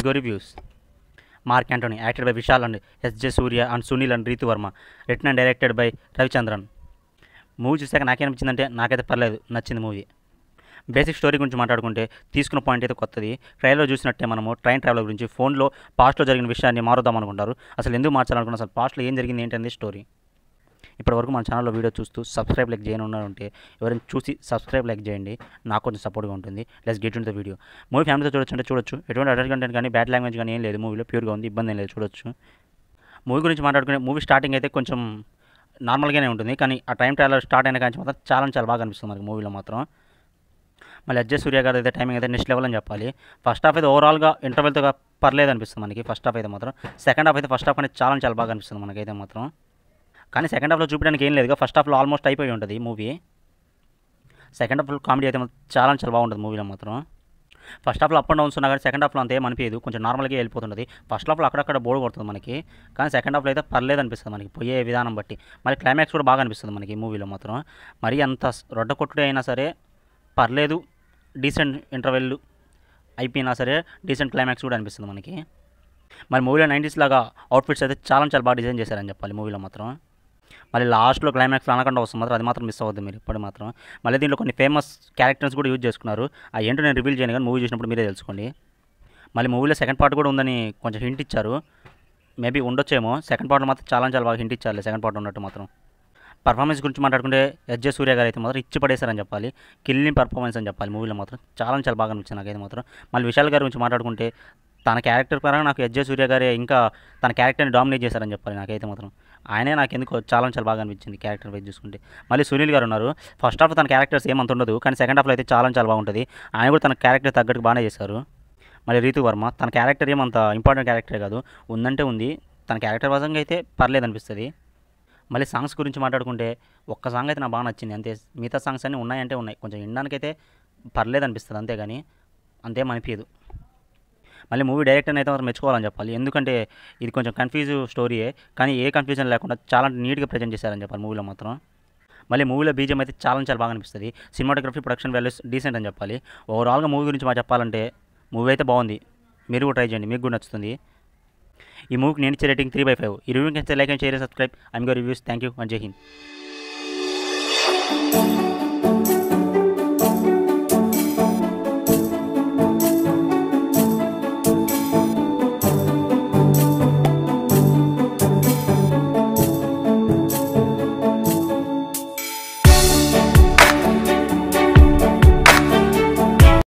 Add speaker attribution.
Speaker 1: go reviews Mark Antony acted by Vishal and S J Surya and Sunil and Ritu Varma written and directed by Ravichandran movie చూసాక నాకేమనిపించిందంటే నాకైతే పర్లేదు నచ్చింది మూవీ బేసిక్ స్టోరీ గురించి మాట్లాడుకుంటే తీసుకున్న పాయింట్ అయితే కొత్తది ట్రైన్లో చూసినట్టే మనము ట్రైన్ ట్రావెల్ గురించి ఫోన్లో పాస్ట్లో జరిగిన విషయాన్ని మారుద్దాం అనుకుంటారు అసలు ఎందుకు మార్చాలనుకున్నా అసలు పాస్ట్లో ఏం జరిగింది ఏంటనేది స్టోరీ ఇప్పటివరకు మన ఛానల్లో వీడియో చూస్తూ సబ్స్క్రైబ్ లైక్ చేయని ఉన్నారంటే ఎవరైనా చూసి సబ్స్క్రైబ్ లైక్ చేయండి నాకు కొంచెం సపోర్ట్గా ఉంటుంది let's get in the video movie ఫ్యామిలీతో చూడొచ్చు అంటే చూడొచ్చు ఎటువంటి అడల్ట్ కంటెంట్ కానీ బ్యాడ్ లాంగ్వేజ్ కానీ ఏం లేదు మూవీలో ప్యూర్గా ఉంది ఇబ్బంది ఏం లేదు చూడొచ్చు మూవీ గురించి మాట్లాడుకునే మూవీ స్టార్టింగ్ అయితే కొంచెం నార్మల్గానే ఉంటుంది కానీ ఆ టైం ట్రావెలర్ స్టార్ట్ అయిన కానీ మాత్రం చాలా చాలా బాగా అనిపిస్తుంది మనకి మూవీలో మాత్రం మళ్ళీ అజ్జయ్ సూర్య గారు అయితే టైమింగ్ అయితే నెక్స్ట్ లెవెల్ అని చెప్పాలి ఫస్ట్ హాఫ్ అయితే ఓవరాల్గా ఇంటర్వెల్తో పర్లేదు అనిపిస్తుంది మనకి ఫస్ట్ హాఫ్ అయితే మాత్రం సెకండ్ హాఫ్ అయితే ఫస్ట్ హాఫ్ అనేది చాలా చాలా బాగా అనిపిస్తుంది మనకైతే మాత్రం కానీ సెకండ్ హాఫ్లో చూపించడానికి ఏం లేదు ఫస్ట్ హాఫ్లో ఆల్మోస్ట్ అయిపోయి ఉంటుంది మూవీ సెకండ్ హాఫ్లో కామెడీ అయితే మాత్రం చాలా చాలా బాగుంటుంది మూవీలో మాత్రం ఫస్ట్ హాఫ్లో అప్ అండ్ డౌన్స్ ఉన్నా కానీ సెకండ్ హాఫ్లో అంత ఏం అనిపించదు కొంచెం నార్మల్గా వెళ్ళిపోతుంది ఫస్ట్ హాఫ్లో అక్కడక్కడ బోర్ కొడుతుంది మనకి కానీ సెకండ్ హాఫ్లో అయితే పర్లేదు అనిపిస్తుంది మనకి పోయే విధానం బట్టి మళ్ళీ క్లైమాక్స్ కూడా బాగా అనిపిస్తుంది మనకి ఈ మూవీలో మాత్రం మరీ అంత రొడ్డ కొట్టుడే అయినా సరే పర్లేదు డీసెంట్ ఇంటర్వెల్ అయిపోయినా సరే డీసెంట్ క్లైమాక్స్ కూడా అనిపిస్తుంది మనకి మరి మూవీలో నైంటీస్ లాగా అవుట్ఫిట్స్ అయితే చాలా చాలా బాగా డిజైన్ చేశారని చెప్పాలి మూవీలో మాత్రం మళ్ళీ లాస్ట్లో క్లైమాక్స్లో అనకుండా వస్తుంది మాత్రం అది మాత్రం మిస్ అవ్వద్దు మీరు ఇప్పుడు మాత్రం మళ్ళీ దీంట్లో కొన్ని ఫేమస్ క్యారెక్టర్స్ కూడా యూజ్ చేసుకున్నారు ఆ ఏంటో నేను రివీల్ చేయను కానీ మూవీ చూసినప్పుడు మీరే తెలుసుకోండి మళ్ళీ మూవీలో సెకండ్ పార్ట్ కూడా ఉందని కొంచెం హింట్ ఇచ్చారు మేబీ ఉండొచ్చేమో సెకండ్ పార్ట్లో మాత్రం చాలా చాలా బాగా హింట్ ఇచ్చారు సెకండ్ పార్ట్ ఉన్నట్టు మాత్రం పర్ఫార్మెన్స్ గురించి మాట్లాడుకుంటే ఎస్జే సూర్య గారు అయితే మాత్రం ఇచ్చి పడేశారని చెప్పాలి కిల్లింగ్ పర్ఫార్మెన్స్ అని చెప్పాలి మూవీలో మాత్రం చాలా చాలా బాగా అనిపించింది నాకైతే మాత్రం మళ్ళీ విశాల్ గారి గురించి మాట్లాడుకుంటే తన క్యారెక్టర్ పరంగా నాకు ఎస్జే సూర్య గారే ఇంకా తన క్యారెక్టర్ని డామినేట్ చేశారని చెప్పాలి నాకైతే మాత్రం ఆయనే నాకు ఎందుకు చాలా చాలా బాగా అనిపించింది క్యారెక్టర్ వైజ్ చూసుకుంటే మళ్ళీ సునీల్ గారు ఉన్నారు ఫస్ట్ హాఫ్ తన క్యారెక్టర్స్ ఏమంత ఉండదు కానీ సెకండ్ హాఫ్లో అయితే చాలా చాలా బాగుంటుంది ఆయన కూడా తన క్యారెక్టర్ తగ్గట్టు బాగానే చేశారు మళ్ళీ రీతు వర్మ తన క్యారెక్టర్ ఏమంత ఇంపార్టెంట్ క్యారెక్టరే కాదు ఉందంటే ఉంది తన క్యారెక్టర్ పరంగా అయితే పర్లేదు అనిపిస్తుంది మళ్ళీ సాంగ్స్ గురించి మాట్లాడుకుంటే ఒక్క సాంగ్ అయితే నాకు బాగా నచ్చింది అంతే మిగతా సాంగ్స్ అన్నీ ఉన్నాయంటే ఉన్నాయి కొంచెం వినడానికైతే పర్లేదు అనిపిస్తుంది అంతేగాని అంతేం అనిపించదు మళ్ళీ మూవీ డైరెక్టర్ అయితే మాత్రం మెచ్చుకోవాలని చెప్పాలి ఎందుకంటే ఇది కొంచెం కన్ఫ్యూజ్ స్టోరీయే కానీ ఏ కన్ఫ్యూజన్ లేకుండా చాలా నీట్గా ప్రజెంట్ చేశారని చెప్పాలి మూవీలో మాత్రం మళ్ళీ మూవీలో బీజం అయితే చాలా చాలా బాగా అనిపిస్తుంది సినిమాటోగ్రఫీ ప్రొడక్షన్ వాల్యూస్ డీసెంట్ అని చెప్పాలి ఓవరాల్గా మూవీ గురించి మా చెప్పాలంటే మూవీ అయితే బాగుంది మీరు కూడా ట్రై చేయండి మీకు కూడా నచ్చుతుంది ఈ మూవీకి నేను ఇచ్చే రేటింగ్ త్రీ బై ఫైవ్ ఈ రివ్యూకి like and share subscribe I'm go reviews thank you and Jai Hind